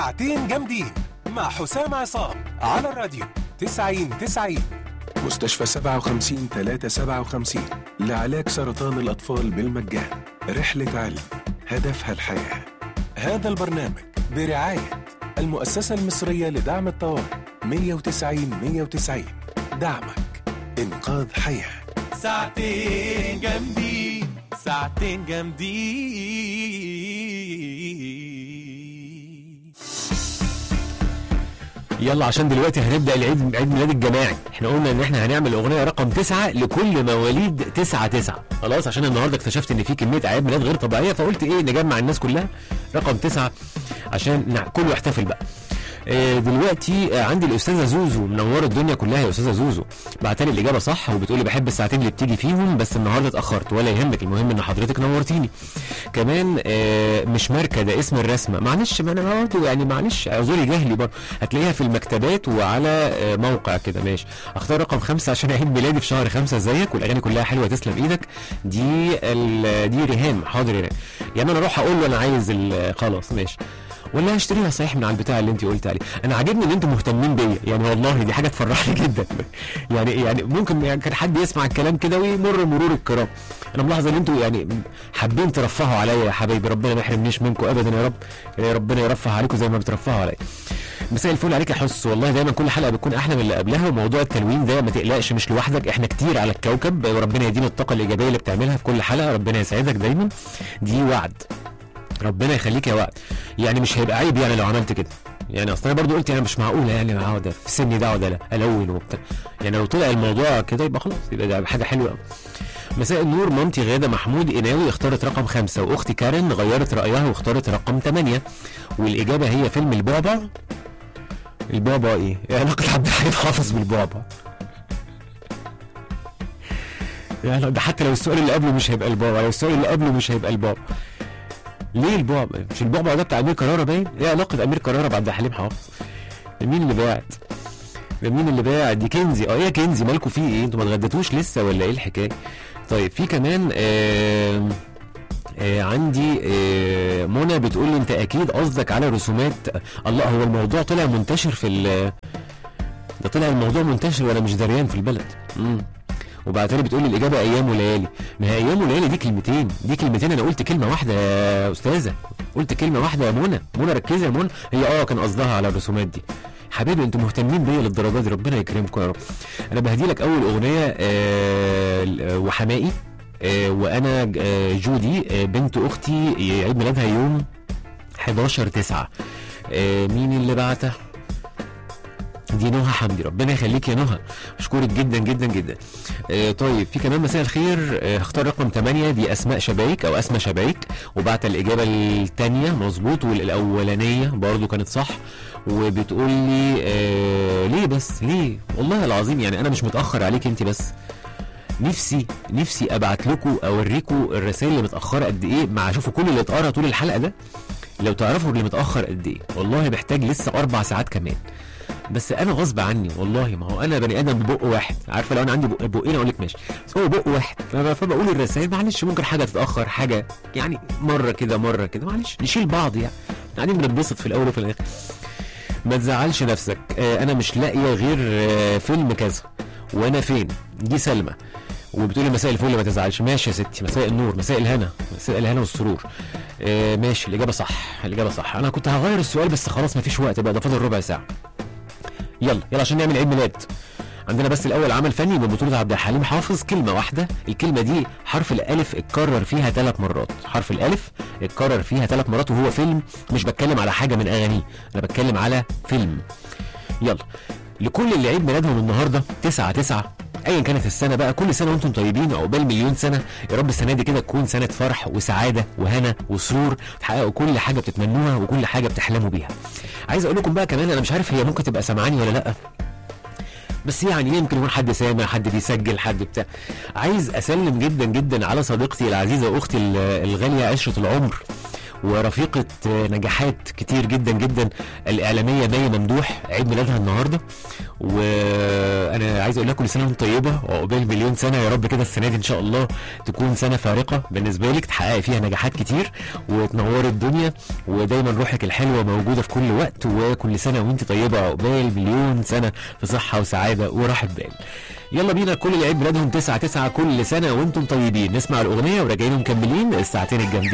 ساعتين جامدين مع حسام عصام على الراديو 90 90 مستشفى 57 357 لعلاج سرطان الأطفال بالمجان رحلة علم هدفها الحياة هذا البرنامج برعاية المؤسسة المصرية لدعم الطوارئ 190 190 دعمك إنقاذ حياة ساعتين جامدين ساعتين جامدين يلا عشان دلوقتي هنبدا العيد عيد ميلاد الجماعي احنا قلنا ان احنا هنعمل اغنيه رقم تسعة لكل مواليد تسعة تسعة خلاص عشان النهارده اكتشفت ان في كميه اعياد ميلاد غير طبيعيه فقلت ايه نجمع الناس كلها رقم تسعة عشان نع- كله يحتفل بقى آه، دلوقتي آه، عندي الاستاذه زوزو منوره الدنيا كلها يا استاذه زوزو بعتلي الاجابه صح وبتقولي بحب الساعتين اللي بتيجي فيهم بس النهارده اتاخرت ولا يهمك المهم ان حضرتك نورتيني كمان آه، مش ماركه ده اسم الرسمه معلش ما انا برضه يعني معلش اعذري جهلي برضه هتلاقيها في المكتبات وعلى آه، موقع كده ماشي اختار رقم خمسة عشان عيد ميلادي في شهر خمسة زيك والاغاني كلها حلوه تسلم ايدك دي ال- دي ريهام حاضر يا ريهام يعني انا اروح اقول له انا عايز ال- خلاص ماشي ولا هشتريها صحيح من على البتاع اللي انت قلت عليه انا عاجبني ان انتم مهتمين بيا يعني والله دي حاجه تفرحني جدا يعني يعني ممكن يعني كان حد يسمع الكلام كده ويمر مرور الكرام انا ملاحظ ان انتوا يعني حابين ترفهوا عليا يا حبايبي ربنا ما يحرمنيش منكم ابدا يا رب يا ربنا يرفه عليكم زي ما بترفهوا عليا مساء الفل عليك يا حس والله دايما كل حلقه بتكون احلى من اللي قبلها وموضوع التلوين ده ما تقلقش مش لوحدك احنا كتير على الكوكب وربنا يدينا الطاقه الايجابيه اللي بتعملها في كل حلقه ربنا يسعدك دايما دي وعد ربنا يخليك يا وعد يعني مش هيبقى عيب يعني لو عملت كده يعني اصل انا برضو قلت يعني مش معقوله يعني اقعد في سني ده اقعد الون وبتاع يعني لو طلع الموضوع كده يبقى خلاص يبقى ده حاجه حلوه قوي مساء النور مامتي غاده محمود قناوي اختارت رقم خمسة واختي كارن غيرت رايها واختارت رقم ثمانية والاجابه هي فيلم البعبع البعبع ايه؟ ايه علاقه عبد الحليم حافظ بالبعبع؟ يعني ده حتى لو السؤال اللي قبله مش هيبقى البعبع لو السؤال اللي قبله مش هيبقى البعبع ليه البعبع؟ مش البعبع ده بتاع امير كرارة باين؟ ايه علاقه امير كرارة بعبد الحليم حافظ؟ ده مين اللي باعت؟ ده مين اللي باع دي كنزي اه يا كنزي مالكوا فيه ايه انتوا ما اتغديتوش لسه ولا ايه الحكايه طيب في كمان آه آه عندي آه منى بتقول لي انت اكيد قصدك على رسومات الله هو الموضوع طلع منتشر في ال ده طلع الموضوع منتشر وانا مش دريان في البلد امم وبعتلي بتقول لي الاجابه ايام وليالي ما هي ايام وليالي دي كلمتين دي كلمتين انا قلت كلمه واحده يا استاذه قلت كلمه واحده يا منى منى ركزي يا منى هي اه كان قصدها على الرسومات دي حبيبي انتوا مهتمين بيا للدرجه دي ربنا يكرمكم يا رب انا بهدي لك اول اغنيه آه وحمائي آه وانا آه جودي آه بنت اختي عيد ميلادها يوم 11 9 آه مين اللي بعته دي نهى حمدي ربنا يخليك يا نهى اشكرك جدا جدا جدا آه طيب في كمان مساء الخير آه هختار رقم 8 دي اسماء شبايك او اسماء شبايك وبعت الاجابه الثانيه مظبوط والاولانيه برضو كانت صح وبتقول لي آه ليه بس ليه والله العظيم يعني انا مش متاخر عليك انت بس نفسي نفسي ابعت لكم اوريكم الرسائل اللي متاخره قد ايه مع شوفوا كل اللي اتقرا طول الحلقه ده لو تعرفوا اللي متاخر قد ايه والله محتاج لسه اربع ساعات كمان بس انا غصب عني والله ما هو انا بني ادم ببق واحد عارفه لو انا عندي بق بقين اقول لك ماشي بس هو بق واحد فب- فبقول الرسائل معلش ممكن حاجه تتاخر حاجه يعني مره كده مره كده معلش نشيل بعض يعني قاعدين بنتبسط في الاول وفي الاخر ما تزعلش نفسك آه انا مش لاقيه غير آه فيلم كذا وانا فين دي سلمى وبتقولي مساء الفل ما تزعلش ماشي يا ستي مساء النور مساء الهنا مساء الهنا والسرور آه ماشي الاجابه صح الاجابه صح انا كنت هغير السؤال بس خلاص مفيش وقت بقى ده فاضل ربع ساعه يلا يلا عشان نعمل عيد ميلاد عندنا بس الاول عمل فني من بطوله عبد الحليم حافظ كلمه واحده الكلمه دي حرف الالف اتكرر فيها ثلاث مرات حرف الالف اتكرر فيها ثلاث مرات وهو فيلم مش بتكلم على حاجه من اغانيه انا بتكلم على فيلم يلا لكل اللي عيد ميلادهم النهارده 9 9 ايا كانت السنه بقى كل سنه وانتم طيبين عقبال مليون سنه يا رب السنه دي كده تكون سنه فرح وسعاده وهنا وسرور تحققوا كل حاجه بتتمنوها وكل حاجه بتحلموا بيها عايز اقول لكم بقى كمان انا مش عارف هي ممكن تبقى سامعاني ولا لا بس يعني يمكن يكون حد سامع حد بيسجل حد بتاع عايز اسلم جدا جدا على صديقتي العزيزه واختي ال- الغاليه عشره العمر ورفيقه آه، نجاحات كتير جدا جدا الاعلاميه مي ممدوح عيد ميلادها النهارده وانا عايز اقول لكم كل سنه وانتم طيبه وعقبال مليون سنه يا رب كده السنه دي ان شاء الله تكون سنه فارقه بالنسبه لك تحققي فيها نجاحات كتير وتنوري الدنيا ودايما روحك الحلوه موجوده في كل وقت وكل سنه وانت طيبه عقبال مليون سنه في صحه وسعاده وراحه بال يلا بينا كل اللي عيد ميلادهم 9 9 كل سنه وانتم طيبين نسمع الاغنيه وراجعين مكملين الساعتين الجامدين